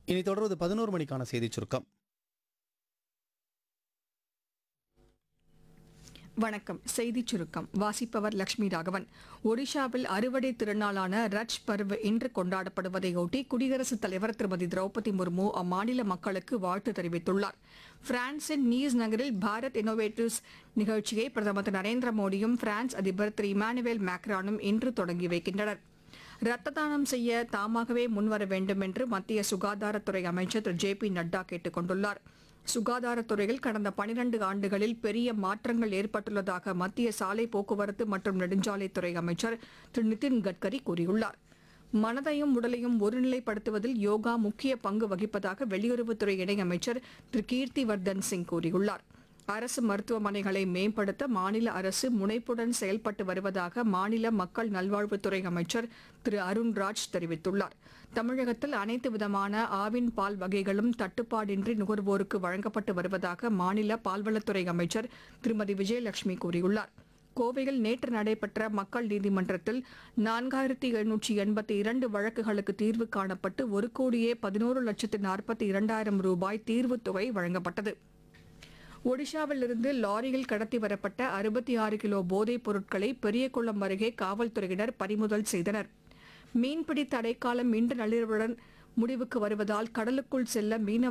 இனி தொடர்வது பதினோரு மணிக்கான செய்திச் சுருக்கம் வணக்கம் செய்திச் சுருக்கம் வாசிப்பவர் லட்சுமி ராகவன் ஒடிஷாவில் அறுவடை திருநாளான ரட்ச் பர்வ் இன்று கொண்டாடப்படுவதையொட்டி குடியரசுத் தலைவர் திருமதி திரௌபதி முர்மு அம்மாநில மக்களுக்கு வாழ்த்து தெரிவித்துள்ளார் பிரான்சின் நீஸ் நகரில் பாரத் இன்னோவேட்டிவ்ஸ் நிகழ்ச்சியை பிரதமர் திரு நரேந்திர மோடியும் பிரான்ஸ் அதிபர் திரு இமானுவேல் மேக்ரானும் இன்று தொடங்கி வைக்கின்றனர் ரத்த தானம் செய்ய தாமாகவே முன்வர வேண்டும் என்று மத்திய சுகாதாரத்துறை அமைச்சர் திரு ஜே பி நட்டா கேட்டுக் கொண்டுள்ளார் சுகாதாரத்துறையில் கடந்த 12 ஆண்டுகளில் பெரிய மாற்றங்கள் ஏற்பட்டுள்ளதாக மத்திய சாலை போக்குவரத்து மற்றும் நெடுஞ்சாலைத்துறை அமைச்சர் திரு நிதின் கட்கரி கூறியுள்ளார் மனதையும் உடலையும் ஒருநிலைப்படுத்துவதில் யோகா முக்கிய பங்கு வகிப்பதாக வெளியுறவுத்துறை இணையமைச்சர் திரு கீர்த்தி வர்தன் சிங் கூறியுள்ளார் அரசு மருத்துவமனைகளை மேம்படுத்த மாநில அரசு முனைப்புடன் செயல்பட்டு வருவதாக மாநில மக்கள் நல்வாழ்வுத்துறை அமைச்சர் திரு அருண்ராஜ் தெரிவித்துள்ளார் தமிழகத்தில் அனைத்து விதமான ஆவின் பால் வகைகளும் தட்டுப்பாடின்றி நுகர்வோருக்கு வழங்கப்பட்டு வருவதாக மாநில பால்வளத்துறை அமைச்சர் திருமதி விஜயலட்சுமி கூறியுள்ளார் கோவையில் நேற்று நடைபெற்ற மக்கள் நீதிமன்றத்தில் நான்காயிரத்தி எழுநூற்றி எண்பத்தி இரண்டு வழக்குகளுக்கு தீர்வு காணப்பட்டு ஒரு கோடியே பதினோரு லட்சத்து நாற்பத்தி இரண்டாயிரம் ரூபாய் தீர்வுத் தொகை வழங்கப்பட்டது ஒடிஷாவிலிருந்து லாரியில் கடத்தி வரப்பட்ட அறுபத்தி ஆறு கிலோ போதைப் பொருட்களை பெரியகுளம் அருகே காவல்துறையினர் பறிமுதல் செய்தனர் மீன்பிடி தடைக்காலம் இன்று நள்ளிரவுடன் முடிவுக்கு வருவதால் கடலுக்குள் செல்ல மீனவ